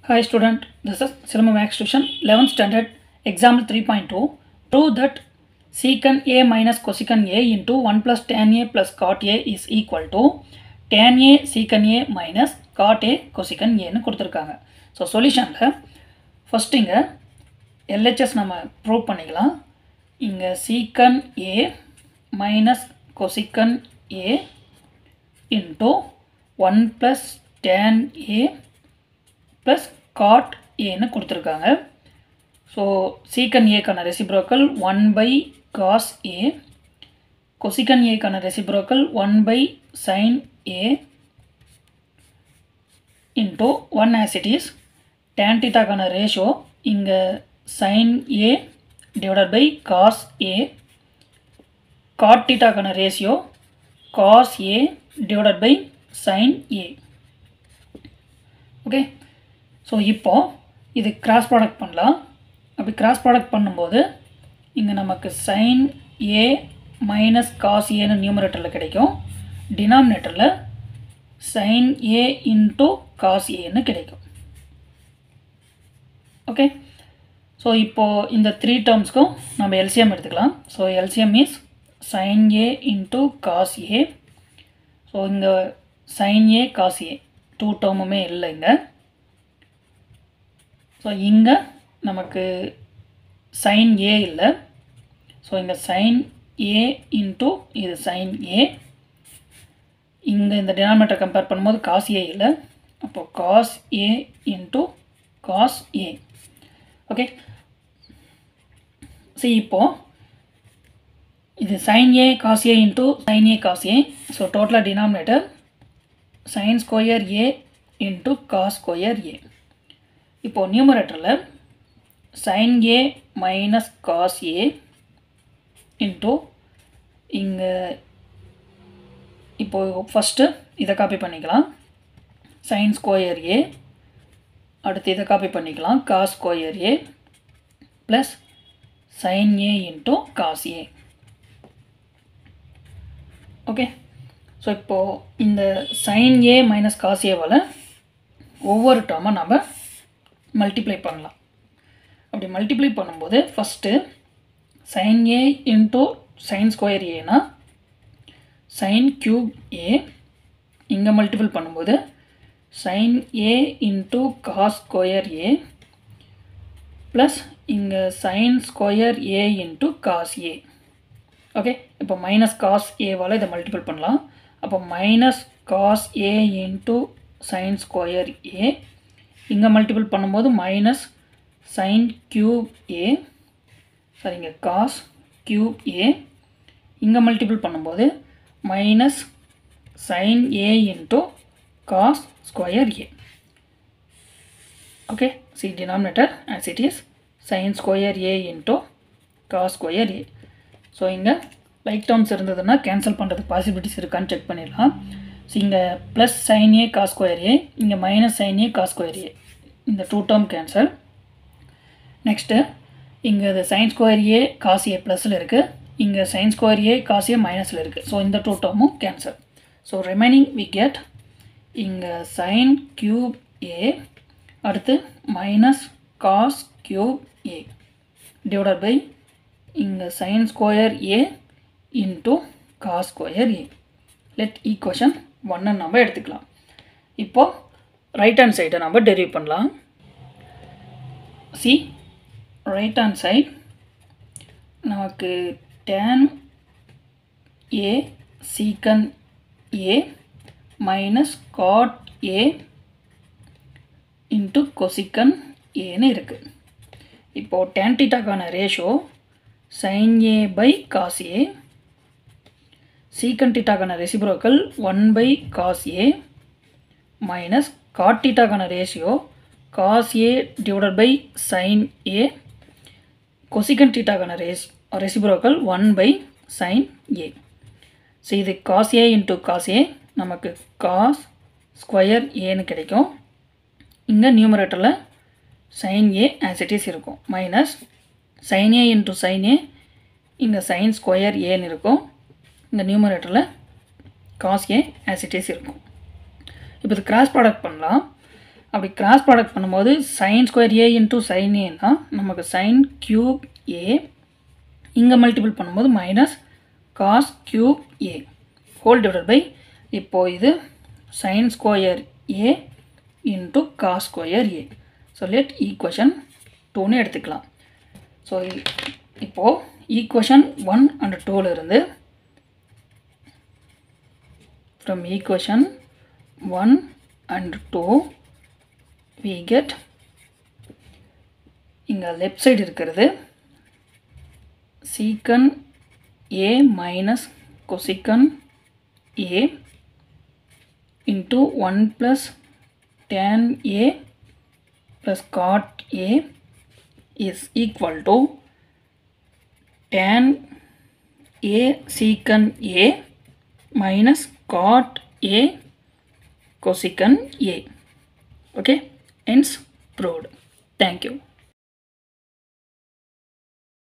Hi student, this is Cinema Max Tuition 11th standard example 3.2. Prove that secant A minus cosecant A into 1 plus tan A plus cot A is equal to tan A secant A minus cot A cosecant A னு கொடுத்துருக்காங்க so சொல்யூஷனில் first இங்கே LHS நம்ம prove பண்ணிக்கலாம் இங்கே secant A minus cosecant A into one plus tan A plus cot ஏன்னு கொடுத்துருக்காங்க so secant ஏக்கான reciprocal one by cos A cosecant ஏக்கான reciprocal one by sine A into one as it is tan டீட்டாக்கான ratio இங்கே sine A divided by cos A cot டீட்டாக்கான ratio cos A divided by sine A okay so இப்போ இது cross product பண்ணலாம் அப்படி cross product பண்ணும்போது இங்கே நமக்கு சைன் ஏ மைனஸ் காஸ் ஏன்னு நியூமரேட்டரில் கிடைக்கும் டினாமினேட்டரில் சைன் ஏ இன்ட்டு காஸ் ஏன்னு கிடைக்கும் ஓகே ஸோ இப்போது இந்த த்ரீ டேர்ம்ஸ்க்கும் நம்ம எல்சிஎம் எடுத்துக்கலாம் so LCM is sine A into cos A so இங்கே sine A cos A two டேர்முமே இல்லை இங்கே ஸோ இங்கே நமக்கு சைன் ஏ இல்லை ஸோ இங்கே சைன் ஏ இன்ட்டு இது சைன் ஏ இங்கே இந்த டினாமினேட்டர் கம்பேர் பண்ணும்போது காஸ் ஏ இல்லை அப்போது cos A into cos A okay சரி இப்போது இது sine A cos A into sine A cos A so டோட்டலாக denominator sine square A into cos square A இப்போது நியூமரேட்டரில் sine A minus cos A into இங்கே இப்போது ஃபஸ்ட்டு இதை copy பண்ணிக்கலாம் சைன் ஸ்கொயர் ஏ அடுத்து இதை காப்பி பண்ணிக்கலாம் cos square A plus sine A into cos A okay so இப்போது இந்த சைன் ஏ மைனஸ் காஸ் ஏவால் ஒவ்வொரு டேர்மாக நம்ம மல்டிப்ளை பண்ணலாம் அப்படி மல்டிப்ளை பண்ணும்போது first sine A into sine square ஏனா சைன் க்யூப் ஏ இங்கே மல்டிபிள் பண்ணும்போது sine A into cos square A plus இங்கே sine square A into cos A okay இப்போ மைனஸ் காஸ் ஏவால் இதை மல்டிபிள் பண்ணலாம் அப்போ minus cos A into sine square A இங்கே மல்டிபிள் பண்ணும்போது மைனஸ் சைன் க்யூப் ஏ சரிங்க காஸ் க்யூப் ஏ இங்கே மல்டிபிள் பண்ணும்போது minus sine A into cos square A okay see denominator as it is sine square A into cos square A so இங்கே like terms இருந்ததுன்னா cancel பண்ணுறதுக்கு possibilities இருக்கான்னு check பண்ணிடலாம் so இங்கே plus sine A cos square A இங்கே minus sine A cos square A இந்த two term cancel next இங்கே இது sine square A cos A ப்ளஸில் இருக்குது இங்கே சைன் ஸ்கொயர் ஏ காஸ் ஏ மைனஸில் இருக்குது ஸோ இந்த டூ டேர்மும் cancel so remaining we get இங்கே சைன் க்யூப் ஏ அடுத்து minus cos cube A divided by இங்கே sine square A into cos square A let equation ஒன்னை நம்ம எடுத்துக்கலாம் இப்போது ரைட் ஹேண்ட் சைடை நம்ம டெரிவ் பண்ணலாம் சி ரைட் ஹேண்ட் சைட் நமக்கு tan A secant A minus cot A into cosecant ஏன்னு இருக்குது இப்போது டேன் டீட்டாக்கான ratio sine A by cos A secant டீட்டாக்கான reciprocal one by cos A minus cot டீட்டாக்கான ratio cos A divided by sine A cosecant டீட்டாக்கான ரேஸ் reciprocal one by sine A so இது cos A into cos A நமக்கு cos square ஏன்னு கிடைக்கும் இங்கே நியூமரேட்டரில் sine A as it is இருக்கும் minus sine A into sine A இங்கே சைன் ஸ்கொயர் ஏன்னு இருக்கும் இந்த நியூமரேட்டரில் cos A as it is இருக்கும் இப்போ இது கிராஸ் ப்ராடக்ட் பண்ணலாம் அப்படி கிராஸ் ப்ராடக்ட் பண்ணும்போது sine square A into sine ஏனா நமக்கு சைன் கியூப் ஏ இங்கே மல்டிபிள் பண்ணும்போது minus cos cube A whole divided by இப்போது இது sine square A into cos square A so let equation டூன்னு எடுத்துக்கலாம் ஸோ இப்போது ஈக்குவேஷன் ஒன் அண்ட் டூவில் இருந்து from equation one and two we get இங்கே லெஃப்ட் சைடு இருக்கிறது secant A minus cosecant A into one plus tan A plus cot A is equal to tan A secant A minus cot A cosecant A okay hence proved thank you